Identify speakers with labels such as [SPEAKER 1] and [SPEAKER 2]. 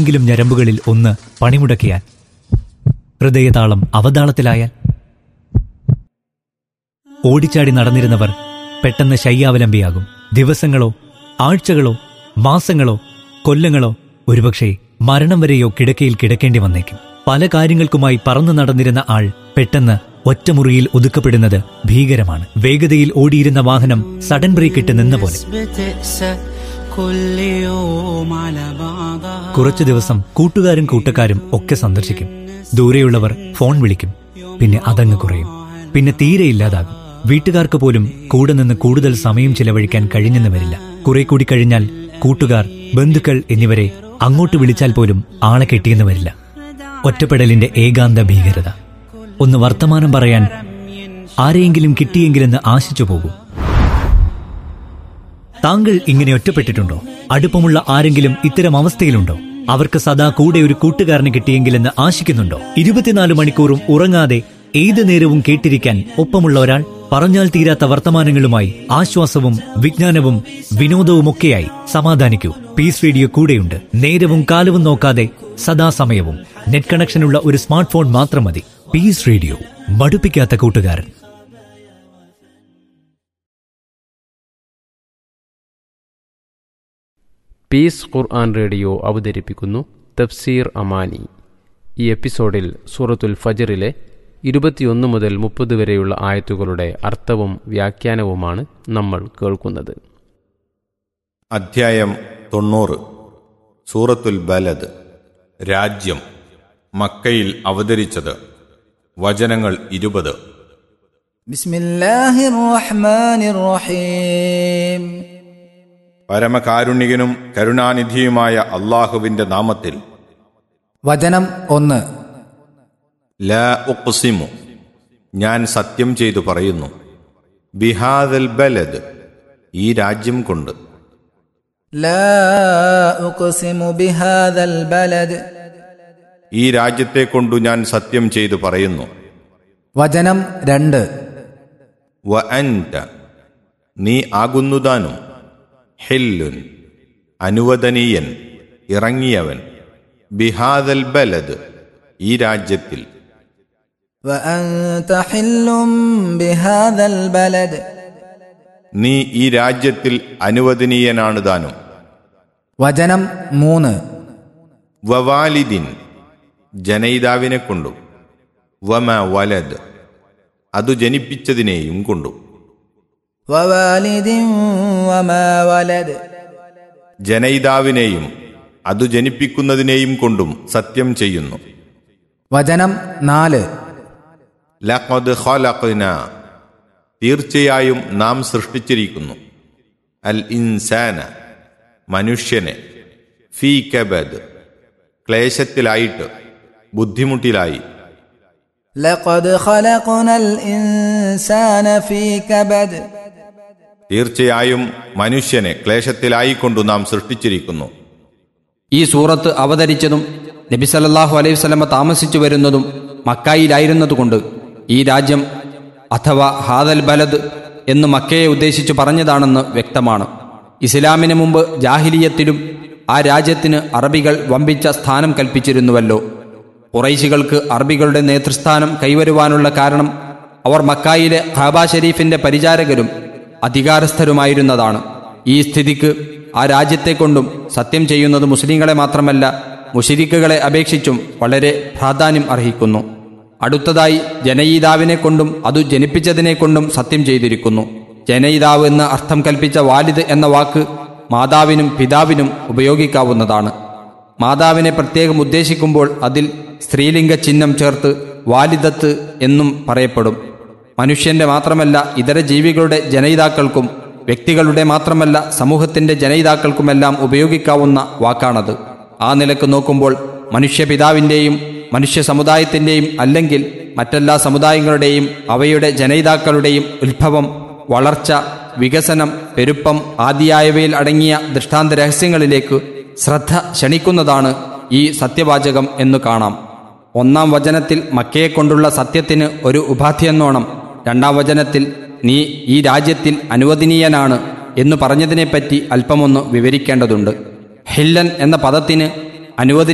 [SPEAKER 1] ഏതെങ്കിലും ഞരമ്പുകളിൽ ഒന്ന് പണിമുടക്കിയാൽ ഹൃദയതാളം അവതാളത്തിലായാൽ ഓടിച്ചാടി നടന്നിരുന്നവർ പെട്ടെന്ന് ശയ്യാവലംബിയാകും ദിവസങ്ങളോ ആഴ്ചകളോ മാസങ്ങളോ കൊല്ലങ്ങളോ ഒരുപക്ഷെ മരണം വരെയോ കിടക്കയിൽ കിടക്കേണ്ടി വന്നേക്കും പല കാര്യങ്ങൾക്കുമായി പറന്നു നടന്നിരുന്ന ആൾ പെട്ടെന്ന് ഒറ്റമുറിയിൽ ഒതുക്കപ്പെടുന്നത് ഭീകരമാണ് വേഗതയിൽ ഓടിയിരുന്ന വാഹനം സഡൻ ബ്രേക്ക് ഇട്ട് നിന്ന പോലെ
[SPEAKER 2] بتقسى كل يوم على بعضها
[SPEAKER 1] കുറച്ചു ദിവസം കൂട്ടുകാരും കൂട്ടക്കാരും ഒക്കെ സന്ദർശിക്കും ദൂരെയുള്ളവർ ഫോൺ വിളിക്കും പിന്നെ അതങ്ങ് കുറയും പിന്നെ തീരെ ഇല്ലാതാകും വീട്ടുകാർക്ക് പോലും കൂടെ നിന്ന് കൂടുതൽ സമയം ചിലവഴിക്കാൻ കഴിഞ്ഞെന്ന് വരില്ല കുറെ കൂടി കഴിഞ്ഞാൽ കൂട്ടുകാർ ബന്ധുക്കൾ എന്നിവരെ അങ്ങോട്ട് വിളിച്ചാൽ പോലും ആളെ കെട്ടിയെന്ന് വരില്ല ഒറ്റപ്പെടലിന്റെ ഏകാന്ത ഭീകരത ഒന്ന് വർത്തമാനം പറയാൻ ആരെയെങ്കിലും കിട്ടിയെങ്കിലെന്ന് ആശിച്ചു പോകും താങ്കൾ ഇങ്ങനെ ഒറ്റപ്പെട്ടിട്ടുണ്ടോ അടുപ്പമുള്ള ആരെങ്കിലും ഇത്തരം അവസ്ഥയിലുണ്ടോ അവർക്ക് സദാ കൂടെ ഒരു കൂട്ടുകാരനെ കിട്ടിയെങ്കിലെന്ന് ആശിക്കുന്നുണ്ടോ ഇരുപത്തിനാല് മണിക്കൂറും ഉറങ്ങാതെ ഏത് നേരവും കേട്ടിരിക്കാൻ ഒപ്പമുള്ള ഒരാൾ പറഞ്ഞാൽ തീരാത്ത വർത്തമാനങ്ങളുമായി ആശ്വാസവും വിജ്ഞാനവും വിനോദവുമൊക്കെയായി സമാധാനിക്കൂ പീസ് റേഡിയോ കൂടെയുണ്ട് നേരവും കാലവും നോക്കാതെ സദാസമയവും നെറ്റ് കണക്ഷനുള്ള ഒരു സ്മാർട്ട് ഫോൺ മാത്രം മതി പീസ് റേഡിയോ മടുപ്പിക്കാത്ത കൂട്ടുകാരൻ
[SPEAKER 3] പീസ് ഖുർആൻ റേഡിയോ അവതരിപ്പിക്കുന്നു തഫ്സീർ അമാനി ഈ എപ്പിസോഡിൽ സൂറത്തുൽ ഫജറിലെ ഇരുപത്തിയൊന്ന് മുതൽ മുപ്പത് വരെയുള്ള ആയത്തുകളുടെ അർത്ഥവും വ്യാഖ്യാനവുമാണ് നമ്മൾ കേൾക്കുന്നത്
[SPEAKER 4] അധ്യായം തൊണ്ണൂറ് സൂറത്തുൽ ബലദ് രാജ്യം മക്കയിൽ അവതരിച്ചത് വചനങ്ങൾ ഇരുപത്
[SPEAKER 5] بسم الله الرحمن الرحيم
[SPEAKER 4] പരമകാരുണികനും കരുണാനിധിയുമായ അള്ളാഹുവിന്റെ നാമത്തിൽ
[SPEAKER 5] വചനം ഒന്ന്
[SPEAKER 4] ലാ ഉഖ്സിമു ഞാൻ സത്യം ചെയ്തു പറയുന്നു ബിഹാദൽ ബലദ് ഈ രാജ്യം കൊണ്ട്
[SPEAKER 5] لا أقسم بهذا البلد
[SPEAKER 4] ഈ രാജ്യത്തെ കൊണ്ടു ഞാൻ സത്യം ചെയ്തു പറയുന്നു
[SPEAKER 5] വചനം രണ്ട്
[SPEAKER 4] വ അൻത നീ ആകുന്നുതാനും ഹില്ലുൻ അനുവദനീയൻ ഇറങ്ങിയവൻ ബിഹാദൽ ബലദ് ഈ രാജ്യത്തിൽ
[SPEAKER 5] وأنت حل بهذا البلد
[SPEAKER 4] നീ ഈ രാജ്യത്തിൽ അനുവദനീയനാണ് താനും
[SPEAKER 5] വചനം മൂന്ന്
[SPEAKER 4] വവാലിദിൻ ജനയിതാവിനെ കൊണ്ടു വമ വലദ് അതു ജനിപ്പിച്ചതിനെയും കൊണ്ടു
[SPEAKER 5] ووالد وما ولد
[SPEAKER 4] ജനയിതാവിനെയും അതു ജനിപ്പിക്കുന്നതിനെയും കൊണ്ടും സത്യം ചെയ്യുന്നു
[SPEAKER 5] വചനം നാല്
[SPEAKER 4] ലഖദ് ഖലഖ്ന തീർച്ചയായും നാം സൃഷ്ടിച്ചിരിക്കുന്നു അൽ ഇൻസാന മനുഷ്യനെ ഫീ കബദ് ക്ലേശത്തിലായിട്ട് ബുദ്ധിമുട്ടിലായി
[SPEAKER 5] لقد خلقنا الإنسان في كبد
[SPEAKER 4] തീർച്ചയായും മനുഷ്യനെ ക്ലേശത്തിലായിക്കൊണ്ടു നാം സൃഷ്ടിച്ചിരിക്കുന്നു
[SPEAKER 6] ഈ സൂറത്ത് അവതരിച്ചതും നബി സല്ലല്ലാഹു അലൈഹി വസല്ലമ താമസിച്ചു വരുന്നതും മക്കായിലായിരുന്നതുകൊണ്ട് ഈ രാജ്യം അഥവാ ഹാദൽ ബലദ് എന്ന് മക്കയെ ഉദ്ദേശിച്ചു പറഞ്ഞതാണെന്ന് വ്യക്തമാണ് ഇസ്ലാമിന് മുമ്പ് ജാഹിലിയത്തിലും ആ രാജ്യത്തിന് അറബികൾ വമ്പിച്ച സ്ഥാനം കൽപ്പിച്ചിരുന്നുവല്ലോ കുറൈശികൾക്ക് അറബികളുടെ നേതൃസ്ഥാനം കൈവരുവാനുള്ള കാരണം അവർ മക്കായിലെ ഖാബ ഷരീഫിന്റെ പരിചാരകരും അധികാരസ്ഥരുമായിരുന്നതാണ് ഈ സ്ഥിതിക്ക് ആ രാജ്യത്തെ കൊണ്ടും സത്യം ചെയ്യുന്നത് മുസ്ലിങ്ങളെ മാത്രമല്ല മുഷിരിക്കുകളെ അപേക്ഷിച്ചും വളരെ പ്രാധാന്യം അർഹിക്കുന്നു അടുത്തതായി ജനയിതാവിനെ കൊണ്ടും അതു ജനിപ്പിച്ചതിനെ കൊണ്ടും സത്യം ചെയ്തിരിക്കുന്നു ജനയിതാവ് എന്ന് അർത്ഥം കൽപ്പിച്ച വാലിദ് എന്ന വാക്ക് മാതാവിനും പിതാവിനും ഉപയോഗിക്കാവുന്നതാണ് മാതാവിനെ പ്രത്യേകം ഉദ്ദേശിക്കുമ്പോൾ അതിൽ സ്ത്രീലിംഗ ചിഹ്നം ചേർത്ത് വാലിദത്ത് എന്നും പറയപ്പെടും മനുഷ്യന്റെ മാത്രമല്ല ഇതര ജീവികളുടെ ജനയിതാക്കൾക്കും വ്യക്തികളുടെ മാത്രമല്ല സമൂഹത്തിന്റെ ജനയിതാക്കൾക്കുമെല്ലാം ഉപയോഗിക്കാവുന്ന വാക്കാണത് ആ നിലക്ക് നോക്കുമ്പോൾ മനുഷ്യപിതാവിൻ്റെയും മനുഷ്യ സമുദായത്തിൻ്റെയും അല്ലെങ്കിൽ മറ്റെല്ലാ സമുദായങ്ങളുടെയും അവയുടെ ജനയിതാക്കളുടെയും ഉത്ഭവം വളർച്ച വികസനം പെരുപ്പം ആദിയായവയിൽ അടങ്ങിയ ദൃഷ്ടാന്ത രഹസ്യങ്ങളിലേക്ക് ശ്രദ്ധ ക്ഷണിക്കുന്നതാണ് ഈ സത്യവാചകം എന്ന് കാണാം ഒന്നാം വചനത്തിൽ മക്കയെക്കൊണ്ടുള്ള സത്യത്തിന് ഒരു ഉപാധിയെന്നോണം രണ്ടാം വചനത്തിൽ നീ ഈ രാജ്യത്തിൽ അനുവദനീയനാണ് എന്ന് പറഞ്ഞതിനെപ്പറ്റി അല്പമൊന്ന് വിവരിക്കേണ്ടതുണ്ട് ഹില്ലൻ എന്ന പദത്തിന് അനുവദ